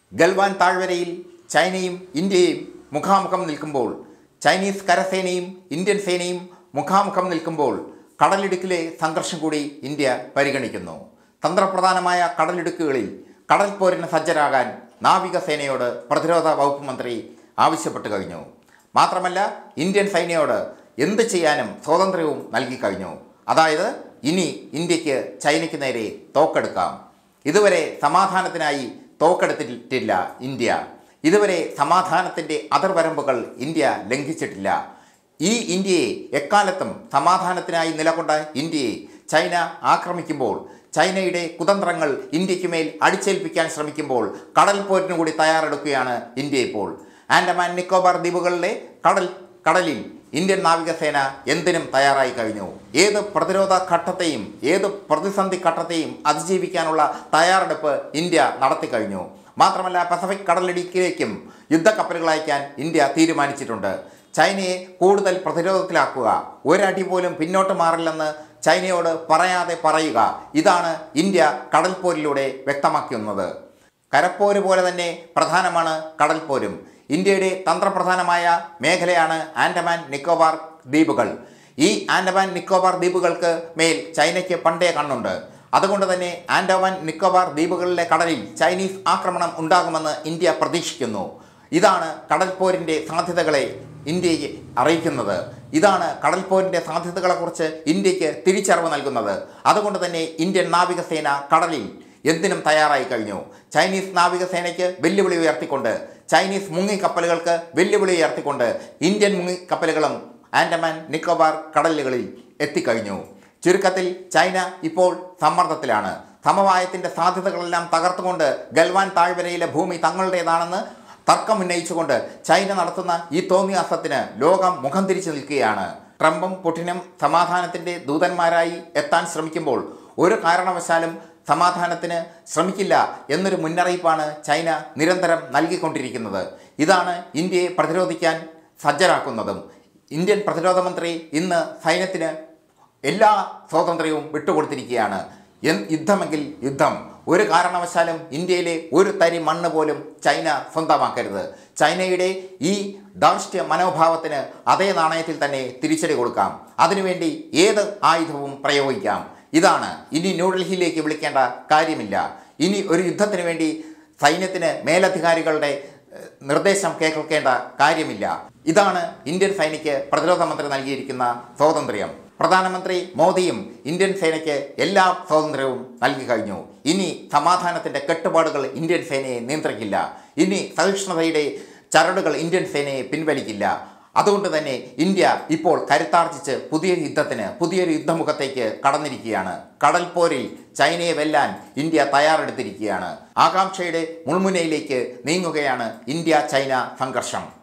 ഗൽവാൻ താഴ്വരയിൽ ചൈനയും ഇന്ത്യയും മുഖാമുഖം നിൽക്കുമ്പോൾ ചൈനീസ് കരസേനയും ഇന്ത്യൻ സേനയും മുഖാമുഖം നിൽക്കുമ്പോൾ കടലിടുക്കിലെ സംഘർഷം കൂടി ഇന്ത്യ പരിഗണിക്കുന്നു തന്ത്രപ്രധാനമായ കടലിടുക്കുകളിൽ കടൽ പോരിന് സജ്ജരാകാൻ നാവികസേനയോട് പ്രതിരോധ വകുപ്പ് മന്ത്രി ആവശ്യപ്പെട്ടു കഴിഞ്ഞു മാത്രമല്ല ഇന്ത്യൻ സൈന്യയോട് എന്ത് ചെയ്യാനും സ്വാതന്ത്ര്യവും നൽകി കഴിഞ്ഞു അതായത് ഇനി ഇന്ത്യക്ക് ചൈനയ്ക്ക് നേരെ തോക്കെടുക്കാം ഇതുവരെ സമാധാനത്തിനായി തോക്കെടുത്തിട്ടില്ല ഇന്ത്യ ഇതുവരെ സമാധാനത്തിൻ്റെ അതിർവരമ്പുകൾ ഇന്ത്യ ലംഘിച്ചിട്ടില്ല ഈ ഇന്ത്യയെ എക്കാലത്തും സമാധാനത്തിനായി നിലകൊണ്ട ഇന്ത്യയെ ചൈന ആക്രമിക്കുമ്പോൾ ചൈനയുടെ കുതന്ത്രങ്ങൾ ഇന്ത്യക്ക് മേൽ അടിച്ചേൽപ്പിക്കാൻ ശ്രമിക്കുമ്പോൾ കടൽ പോരിനു കൂടി തയ്യാറെടുക്കുകയാണ് ഇന്ത്യ ഇപ്പോൾ ആൻഡമാൻ നിക്കോബാർ ദ്വീപുകളിലെ കടൽ കടലിൽ ഇന്ത്യൻ നാവികസേന എന്തിനും തയ്യാറായി കഴിഞ്ഞു ഏത് പ്രതിരോധ ഘട്ടത്തെയും ഏത് പ്രതിസന്ധി ഘട്ടത്തെയും അതിജീവിക്കാനുള്ള തയ്യാറെടുപ്പ് ഇന്ത്യ നടത്തി കഴിഞ്ഞു മാത്രമല്ല പസഫിക് കടലിടുക്കിലേക്കും യുദ്ധക്കപ്പലുകൾ അയക്കാൻ ഇന്ത്യ തീരുമാനിച്ചിട്ടുണ്ട് ചൈനയെ കൂടുതൽ പ്രതിരോധത്തിലാക്കുക ഒരടി പോലും പിന്നോട്ട് മാറില്ലെന്ന് ചൈനയോട് പറയാതെ പറയുക ഇതാണ് ഇന്ത്യ കടൽപ്പോരിലൂടെ വ്യക്തമാക്കുന്നത് കരപ്പോര് പോലെ തന്നെ പ്രധാനമാണ് കടൽപ്പോരും ഇന്ത്യയുടെ തന്ത്രപ്രധാനമായ മേഖലയാണ് ആൻഡമാൻ നിക്കോബാർ ദ്വീപുകൾ ഈ ആൻഡമാൻ നിക്കോബാർ ദ്വീപുകൾക്ക് മേൽ ചൈനയ്ക്ക് പണ്ടേ കണ്ണുണ്ട് അതുകൊണ്ട് തന്നെ ആൻഡമാൻ നിക്കോബാർ ദ്വീപുകളിലെ കടലിൽ ചൈനീസ് ആക്രമണം ഉണ്ടാകുമെന്ന് ഇന്ത്യ പ്രതീക്ഷിക്കുന്നു ഇതാണ് കടൽപ്പോരിൻ്റെ സാധ്യതകളെ ഇന്ത്യയെ അറിയിക്കുന്നത് ഇതാണ് കടൽപ്പോരിൻ്റെ സാധ്യതകളെക്കുറിച്ച് ഇന്ത്യക്ക് തിരിച്ചറിവ് നൽകുന്നത് അതുകൊണ്ട് തന്നെ ഇന്ത്യൻ നാവികസേന കടലിൽ എന്തിനും തയ്യാറായി കഴിഞ്ഞു ചൈനീസ് നാവികസേനയ്ക്ക് വെല്ലുവിളി ഉയർത്തിക്കൊണ്ട് ചൈനീസ് മുങ്ങിക്കപ്പലുകൾക്ക് വെല്ലുവിളി ഉയർത്തിക്കൊണ്ട് ഇന്ത്യൻ മുങ്ങിക്കപ്പലുകളും ആൻഡമാൻ നിക്കോബാർ കടലുകളിൽ എത്തിക്കഴിഞ്ഞു ചുരുക്കത്തിൽ ചൈന ഇപ്പോൾ സമ്മർദ്ദത്തിലാണ് സമവായത്തിൻ്റെ സാധ്യതകളെല്ലാം തകർത്തുകൊണ്ട് ഗൽവാൻ താഴ്വരയിലെ ഭൂമി തങ്ങളുടേതാണെന്ന് തർക്കം ഉന്നയിച്ചുകൊണ്ട് ചൈന നടത്തുന്ന ഈ തോന്നിയാസത്തിന് ലോകം മുഖം തിരിച്ചു നിൽക്കുകയാണ് ട്രംപും പുടിനും സമാധാനത്തിൻ്റെ ദൂതന്മാരായി എത്താൻ ശ്രമിക്കുമ്പോൾ ഒരു കാരണവശാലും സമാധാനത്തിന് ശ്രമിക്കില്ല എന്നൊരു മുന്നറിയിപ്പാണ് ചൈന നിരന്തരം നൽകിക്കൊണ്ടിരിക്കുന്നത് ഇതാണ് ഇന്ത്യയെ പ്രതിരോധിക്കാൻ സജ്ജരാക്കുന്നതും ഇന്ത്യൻ പ്രതിരോധ മന്ത്രി ഇന്ന് സൈന്യത്തിന് എല്ലാ സ്വാതന്ത്ര്യവും വിട്ടുകൊടുത്തിരിക്കുകയാണ് എൻ യുദ്ധമെങ്കിൽ യുദ്ധം ഒരു കാരണവശാലും ഇന്ത്യയിലെ ഒരു തരി മണ്ണ് പോലും ചൈന സ്വന്തമാക്കരുത് ചൈനയുടെ ഈ ധാർഷ്ട്യ മനോഭാവത്തിന് അതേ നാണയത്തിൽ തന്നെ തിരിച്ചടി കൊടുക്കാം അതിനുവേണ്ടി ഏത് ആയുധവും പ്രയോഗിക്കാം ഇതാണ് ഇനി ന്യൂഡൽഹിയിലേക്ക് വിളിക്കേണ്ട കാര്യമില്ല ഇനി ഒരു യുദ്ധത്തിന് വേണ്ടി സൈന്യത്തിന് മേലധികാരികളുടെ ഏഹ്, നിർദ്ദേശം കേൾക്കേണ്ട കാര്യമില്ല ഇതാണ് ഇന്ത്യൻ സേനയ്ക്ക് പ്രതിരോധ മന്ത്രി നൽകിയിരിക്കുന്ന സ്വാതന്ത്ര്യം പ്രധാനമന്ത്രി മോദിയും ഇന്ത്യൻ സേനയ്ക്ക് എല്ലാ സ്വാതന്ത്ര്യവും നൽകി കഴിഞ്ഞു ഇനി സമാധാനത്തിൻ്റെ കെട്ടുപാടുകൾ ഇന്ത്യൻ സേനയെ നിയന്ത്രിക്കില്ല ഇനി സഹിഷ്ണുതയുടെ ചരടുകൾ ഇന്ത്യൻ സേനയെ പിൻവലിക്കില്ല അതുകൊണ്ട് തന്നെ ഇന്ത്യ ഇപ്പോൾ കരുത്താർജിച്ച് പുതിയ യുദ്ധത്തിന് പുതിയൊരു യുദ്ധമുഖത്തേക്ക് കടന്നിരിക്കുകയാണ് കടൽപ്പോരിൽ ചൈനയെ വെല്ലാൻ ഇന്ത്യ തയ്യാറെടുത്തിരിക്കുകയാണ് ആകാംക്ഷയുടെ മുൾമുനയിലേക്ക് നീങ്ങുകയാണ് ഇന്ത്യ ചൈന സംഘർഷം